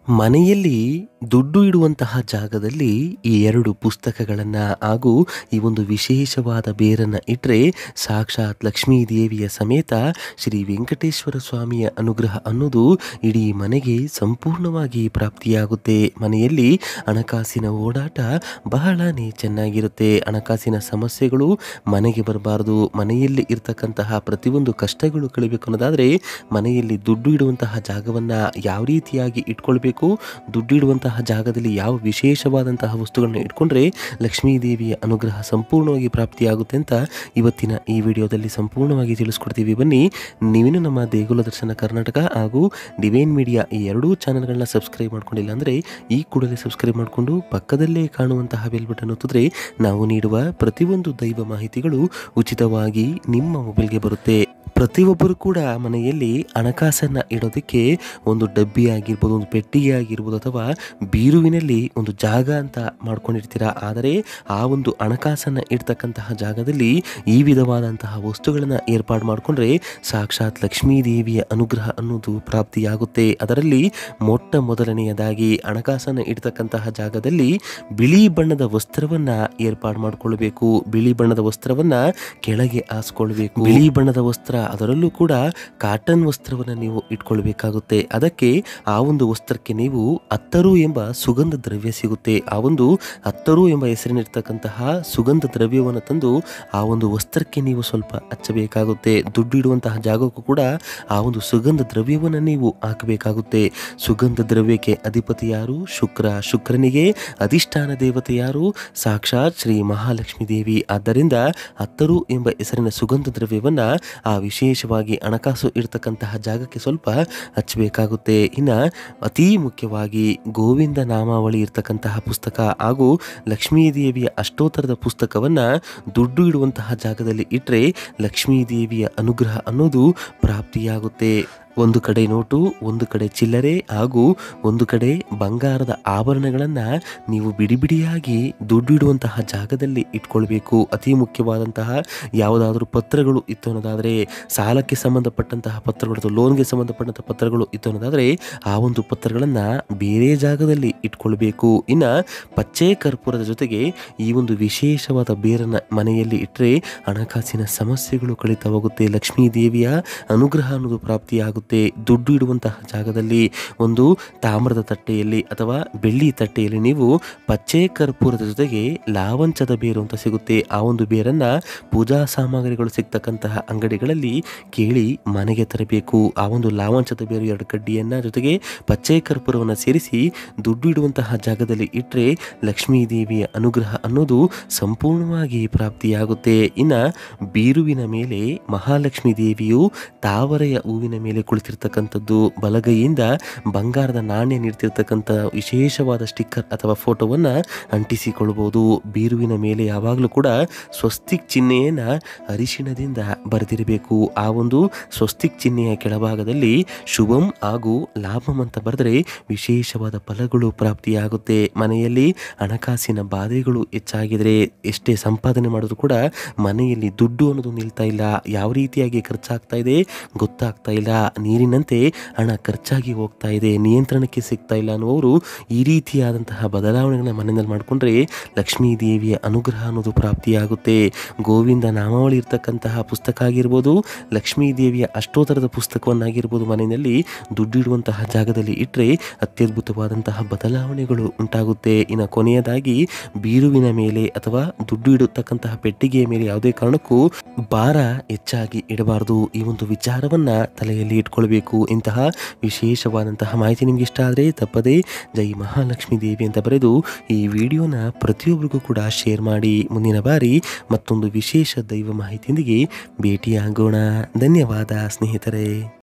ಮನೆಯಲ್ಲಿ ದುಡ್ಡು ಇಡುವಂತಹ ಜಾಗದಲ್ಲಿ ಈ ಎರಡು ಪುಸ್ತಕಗಳನ್ನು ಹಾಗೂ ಈ ಒಂದು ವಿಶೇಷವಾದ ಬೇರನ್ನು ಇಟ್ಟರೆ ಸಾಕ್ಷಾತ್ ಲಕ್ಷ್ಮೀ ದೇವಿಯ ಸಮೇತ ಶ್ರೀ ವೆಂಕಟೇಶ್ವರ ಸ್ವಾಮಿಯ ಅನುಗ್ರಹ ಅನ್ನೋದು ಇಡೀ ಮನೆಗೆ ಸಂಪೂರ್ಣವಾಗಿ ಪ್ರಾಪ್ತಿಯಾಗುತ್ತೆ ಮನೆಯಲ್ಲಿ ಹಣಕಾಸಿನ ಓಡಾಟ ಬಹಳನೇ ಚೆನ್ನಾಗಿರುತ್ತೆ ಹಣಕಾಸಿನ ಸಮಸ್ಯೆಗಳು ಮನೆಗೆ ಬರಬಾರದು ಮನೆಯಲ್ಲಿ ಇರ್ತಕ್ಕಂತಹ ಪ್ರತಿಯೊಂದು ಕಷ್ಟಗಳು ಕಳಿಬೇಕು ಅನ್ನೋದಾದರೆ ಮನೆಯಲ್ಲಿ ದುಡ್ಡು ಇಡುವಂತಹ ಜಾಗವನ್ನು ಯಾವ ರೀತಿಯಾಗಿ ಇಟ್ಕೊಳ್ಬೇಕು ದುಡ್ಡು ಇಡುವಂತಹ ಜಾಗದಲ್ಲಿ ಯಾವ ವಿಶೇಷವಾದಂತಹ ವಸ್ತುಗಳನ್ನ ಇಟ್ಕೊಂಡ್ರೆ ಲಕ್ಷ್ಮೀ ದೇವಿಯ ಅನುಗ್ರಹ ಸಂಪೂರ್ಣವಾಗಿ ಪ್ರಾಪ್ತಿಯಾಗುತ್ತೆ ಅಂತ ಇವತ್ತಿನ ಈ ವಿಡಿಯೋದಲ್ಲಿ ಸಂಪೂರ್ಣವಾಗಿ ತಿಳಿಸ್ಕೊಡ್ತೀವಿ ಬನ್ನಿ ನೀವೇನು ನಮ್ಮ ದೇಗುಲ ದರ್ಶನ ಕರ್ನಾಟಕ ಹಾಗೂ ಡಿವೈನ್ ಮೀಡಿಯಾ ಈ ಎರಡೂ ಚಾನಲ್ಗಳನ್ನ ಸಬ್ಸ್ಕ್ರೈಬ್ ಮಾಡ್ಕೊಂಡಿಲ್ಲ ಅಂದರೆ ಈ ಕೂಡಲೇ ಸಬ್ಸ್ಕ್ರೈಬ್ ಮಾಡಿಕೊಂಡು ಪಕ್ಕದಲ್ಲೇ ಕಾಣುವಂತಹ ಬೆಲ್ ಬಟನ್ ಒತ್ತಿದ್ರೆ ನಾವು ನೀಡುವ ಪ್ರತಿಯೊಂದು ದೈವ ಮಾಹಿತಿಗಳು ಉಚಿತವಾಗಿ ನಿಮ್ಮ ಮೊಬೈಲ್ಗೆ ಬರುತ್ತೆ ಪ್ರತಿಯೊಬ್ಬರು ಕೂಡ ಮನೆಯಲ್ಲಿ ಹಣಕಾಸನ್ನು ಇಡೋದಕ್ಕೆ ಒಂದು ಡಬ್ಬಿ ಆಗಿರ್ಬೋದು ಒಂದು ಪೆಟ್ಟಿಗೆ ಆಗಿರ್ಬೋದು ಅಥವಾ ಬೀರುವಿನಲ್ಲಿ ಒಂದು ಜಾಗ ಅಂತ ಮಾಡ್ಕೊಂಡಿರ್ತೀರ ಆದರೆ ಆ ಒಂದು ಹಣಕಾಸನ್ನು ಇಡ್ತಕ್ಕಂತಹ ಜಾಗದಲ್ಲಿ ಈ ವಿಧವಾದಂತಹ ವಸ್ತುಗಳನ್ನು ಏರ್ಪಾಡು ಮಾಡಿಕೊಂಡ್ರೆ ಸಾಕ್ಷಾತ್ ಲಕ್ಷ್ಮೀ ದೇವಿಯ ಅನುಗ್ರಹ ಅನ್ನೋದು ಪ್ರಾಪ್ತಿಯಾಗುತ್ತೆ ಅದರಲ್ಲಿ ಮೊಟ್ಟ ಮೊದಲನೆಯದಾಗಿ ಹಣಕಾಸನ್ನು ಇಡ್ತಕ್ಕಂತಹ ಜಾಗದಲ್ಲಿ ಬಿಳಿ ಬಣ್ಣದ ವಸ್ತ್ರವನ್ನ ಏರ್ಪಾಡು ಮಾಡಿಕೊಳ್ಬೇಕು ಬಿಳಿ ಬಣ್ಣದ ವಸ್ತ್ರವನ್ನ ಕೆಳಗೆ ಹಾಸ್ಕೊಳ್ಬೇಕು ಬಿಳಿ ಬಣ್ಣದ ವಸ್ತ್ರ ಅದರಲ್ಲೂ ಕೂಡ ಕಾಟನ್ ವಸ್ತ್ರವನ್ನ ನೀವು ಇಟ್ಕೊಳ್ಬೇಕಾಗುತ್ತೆ ಅದಕ್ಕೆ ಆ ಒಂದು ವಸ್ತ್ರಕ್ಕೆ ನೀವು ಅತ್ತರು ಎಂಬ ಸುಗಂಧ ದ್ರವ್ಯ ಸಿಗುತ್ತೆ ಆ ಒಂದು ಅತ್ತರು ಎಂಬ ಹೆಸರಿನಿರ್ತಕ್ಕಂತಹ ಸುಗಂಧ ದ್ರವ್ಯವನ್ನು ತಂದು ಆ ಒಂದು ವಸ್ತ್ರಕ್ಕೆ ನೀವು ಸ್ವಲ್ಪ ಹಚ್ಚಬೇಕಾಗುತ್ತೆ ದುಡ್ಡು ಇಡುವಂತಹ ಜಾಗಕ್ಕೂ ಕೂಡ ಆ ಒಂದು ಸುಗಂಧ ದ್ರವ್ಯವನ್ನು ನೀವು ಹಾಕಬೇಕಾಗುತ್ತೆ ಸುಗಂಧ ದ್ರವ್ಯಕ್ಕೆ ಅಧಿಪತಿ ಯಾರು ಶುಕ್ರ ಶುಕ್ರನಿಗೆ ಅಧಿಷ್ಠಾನ ದೇವತೆ ಯಾರು ಸಾಕ್ಷಾತ್ ಶ್ರೀ ಮಹಾಲಕ್ಷ್ಮಿ ದೇವಿ ಆದ್ದರಿಂದ ಹತ್ತರು ಎಂಬ ಹೆಸರಿನ ಸುಗಂಧ ದ್ರವ್ಯವನ್ನ ಆ ವಿಶೇಷವಾಗಿ ಹಣಕಾಸು ಇರ್ತಕ್ಕಂತಹ ಜಾಗಕ್ಕೆ ಸ್ವಲ್ಪ ಹಚ್ಚಬೇಕಾಗುತ್ತೆ ಇನ್ನು ಅತಿ ಮುಖ್ಯವಾಗಿ ಗೋವಿಂದ ನಾಮಾವಳಿ ಇರ್ತಕ್ಕಂತಹ ಪುಸ್ತಕ ಹಾಗೂ ಲಕ್ಷ್ಮೀ ದೇವಿಯ ಅಷ್ಟೋತ್ತರದ ಪುಸ್ತಕವನ್ನ ದುಡ್ಡು ಇಡುವಂತಹ ಜಾಗದಲ್ಲಿ ಇಟ್ಟರೆ ಲಕ್ಷ್ಮೀ ದೇವಿಯ ಅನುಗ್ರಹ ಅನ್ನೋದು ಪ್ರಾಪ್ತಿಯಾಗುತ್ತೆ ಒಂದು ಕಡೆ ನೋಟು ಒಂದು ಕಡೆ ಚಿಲ್ಲರೆ ಹಾಗೂ ಒಂದು ಕಡೆ ಬಂಗಾರದ ಆಭರಣಗಳನ್ನು ನೀವು ಬಿಡಿ ಬಿಡಿಯಾಗಿ ದುಡ್ಡು ಇಡುವಂತಹ ಜಾಗದಲ್ಲಿ ಇಟ್ಕೊಳ್ಬೇಕು ಅತಿ ಮುಖ್ಯವಾದಂತಹ ಯಾವುದಾದ್ರೂ ಪತ್ರಗಳು ಇತ್ತು ಅನ್ನೋದಾದರೆ ಸಾಲಕ್ಕೆ ಸಂಬಂಧಪಟ್ಟಂತಹ ಪತ್ರಗಳು ಅಥವಾ ಲೋನ್ಗೆ ಸಂಬಂಧಪಟ್ಟಂತಹ ಪತ್ರಗಳು ಇತ್ತು ಅನ್ನೋದಾದರೆ ಆ ಒಂದು ಪತ್ರಗಳನ್ನು ಬೇರೆ ಜಾಗದಲ್ಲಿ ಇಟ್ಕೊಳ್ಬೇಕು ಇನ್ನು ಪಚ್ಚೆ ಕರ್ಪೂರದ ಜೊತೆಗೆ ಈ ಒಂದು ವಿಶೇಷವಾದ ಬೇರನ್ನ ಮನೆಯಲ್ಲಿ ಇಟ್ಟರೆ ಹಣಕಾಸಿನ ಸಮಸ್ಯೆಗಳು ಕಳೀತಾ ಹೋಗುತ್ತೆ ಲಕ್ಷ್ಮೀ ದೇವಿಯ ಅನುಗ್ರಹ ಅನ್ನೋದು ಪ್ರಾಪ್ತಿಯಾಗುತ್ತೆ ದುಡ್ಡು ಇಡುವಂತಹ ಜಾಗದಲ್ಲಿ ಒಂದು ತಾಮ್ರದ ತಟ್ಟೆಯಲ್ಲಿ ಅಥವಾ ಬೆಳ್ಳಿ ತಟ್ಟೆಯಲ್ಲಿ ನೀವು ಪಚ್ಚೆ ಕರ್ಪೂರದ ಜೊತೆಗೆ ಲಾವಂಚದ ಬೇರು ಅಂತ ಸಿಗುತ್ತೆ ಆ ಒಂದು ಬೇರನ್ನ ಪೂಜಾ ಸಾಮಗ್ರಿಗಳು ಸಿಗ್ತಕ್ಕಂತಹ ಅಂಗಡಿಗಳಲ್ಲಿ ಕೇಳಿ ಮನೆಗೆ ತರಬೇಕು ಆ ಒಂದು ಲಾವಂಚದ ಬೇರು ಎರಡು ಕಡ್ಡಿಯನ್ನ ಜೊತೆಗೆ ಪಚ್ಚೆ ಕರ್ಪೂರವನ್ನು ಸೇರಿಸಿ ದುಡ್ಡು ಇಡುವಂತಹ ಜಾಗದಲ್ಲಿ ಇಟ್ಟರೆ ಲಕ್ಷ್ಮೀ ದೇವಿಯ ಅನುಗ್ರಹ ಅನ್ನೋದು ಸಂಪೂರ್ಣವಾಗಿ ಪ್ರಾಪ್ತಿಯಾಗುತ್ತೆ ಇನ್ನ ಬೀರುವಿನ ಮೇಲೆ ಮಹಾಲಕ್ಷ್ಮಿ ದೇವಿಯು ತಾವರೆಯ ಹೂವಿನ ಮೇಲೆ ಕುಳಿತಿರ್ತಕ್ಕಂಥದ್ದು ಬಲಗೈಯಿಂದ ಬಂಗಾರದ ನಾಣ್ಯ ನೀಡ್ತಿರ್ತಕ್ಕಂಥ ವಿಶೇಷವಾದ ಸ್ಟಿಕ್ಕರ್ ಅಥವಾ ಫೋಟೋವನ್ನ ಅಂಟಿಸಿಕೊಳ್ಬೋದು ಬೀರುವಿನ ಮೇಲೆ ಯಾವಾಗಲೂ ಕೂಡ ಸ್ವಸ್ತಿಕ್ ಚಿಹ್ನೆಯನ್ನ ಅರಿಶಿಣದಿಂದ ಬರೆದಿರಬೇಕು ಆ ಒಂದು ಸ್ವಸ್ತಿಕ್ ಚಿಹ್ನೆಯ ಕೆಳಭಾಗದಲ್ಲಿ ಶುಭಂ ಹಾಗೂ ಲಾಭಂ ಅಂತ ಬರೆದರೆ ವಿಶೇಷವಾದ ಫಲಗಳು ಪ್ರಾಪ್ತಿಯಾಗುತ್ತೆ ಮನೆಯಲ್ಲಿ ಹಣಕಾಸಿನ ಬಾಧೆಗಳು ಹೆಚ್ಚಾಗಿದ್ರೆ ಎಷ್ಟೇ ಸಂಪಾದನೆ ಮಾಡಿದ್ರು ಕೂಡ ಮನೆಯಲ್ಲಿ ದುಡ್ಡು ಅನ್ನೋದು ನಿಲ್ತಾ ಇಲ್ಲ ಯಾವ ರೀತಿಯಾಗಿ ಖರ್ಚಾಗ್ತಾ ಇದೆ ಗೊತ್ತಾಗ್ತಾ ಇಲ್ಲ ನೀರಿನಂತೆ ಹಣ ಖರ್ಚಾಗಿ ಹೋಗ್ತಾ ಇದೆ ನಿಯಂತ್ರಣಕ್ಕೆ ಸಿಗ್ತಾ ಇಲ್ಲ ಅನ್ನುವರು ಈ ರೀತಿಯಾದಂತಹ ಬದಲಾವಣೆಗಳನ್ನ ಮನೆಯಲ್ಲಿ ಮಾಡಿಕೊಂಡ್ರೆ ಲಕ್ಷ್ಮೀ ದೇವಿಯ ಅನುಗ್ರಹ ಅನ್ನೋದು ಪ್ರಾಪ್ತಿಯಾಗುತ್ತೆ ಗೋವಿಂದ ನಾಮಾವಳಿ ಇರ್ತಕ್ಕಂತಹ ಪುಸ್ತಕ ಆಗಿರ್ಬೋದು ಲಕ್ಷ್ಮೀ ದೇವಿಯ ಅಷ್ಟೋತ್ತರದ ಪುಸ್ತಕವನ್ನಾಗಿರ್ಬೋದು ಮನೆಯಲ್ಲಿ ದುಡ್ಡಿಡುವಂತಹ ಜಾಗದಲ್ಲಿ ಇಟ್ಟರೆ ಅತ್ಯದ್ಭುತವಾದಂತಹ ಬದಲಾವಣೆಗಳು ಉಂಟಾಗುತ್ತೆ ಇನ್ನು ಕೊನೆಯದಾಗಿ ಬೀರುವಿನ ಮೇಲೆ ಅಥವಾ ದುಡ್ಡು ಇಡತಕ್ಕಂತಹ ಪೆಟ್ಟಿಗೆಯ ಮೇಲೆ ಯಾವುದೇ ಕಾರಣಕ್ಕೂ ಭಾರ ಹೆಚ್ಚಾಗಿ ಇಡಬಾರದು ಈ ಒಂದು ವಿಚಾರವನ್ನ ತಲೆಯಲ್ಲಿ ಇಟ್ಕೊಳ್ಬೇಕು ಇಂತಹ ವಿಶೇಷವಾದಂತಹ ಮಾಹಿತಿ ನಿಮ್ಗೆ ಇಷ್ಟ ಆದರೆ ತಪ್ಪದೇ ಜೈ ಮಹಾಲಕ್ಷ್ಮಿ ದೇವಿ ಅಂತ ಬರೆದು ಈ ವಿಡಿಯೋನ ಪ್ರತಿಯೊಬ್ಬರಿಗೂ ಕೂಡ ಶೇರ್ ಮಾಡಿ ಮುಂದಿನ ಬಾರಿ ಮತ್ತೊಂದು ವಿಶೇಷ ದೈವ ಮಾಹಿತಿಯೊಂದಿಗೆ ಭೇಟಿಯಾಗೋಣ ಧನ್ಯವಾದ ಸ್ನೇಹಿತರೆ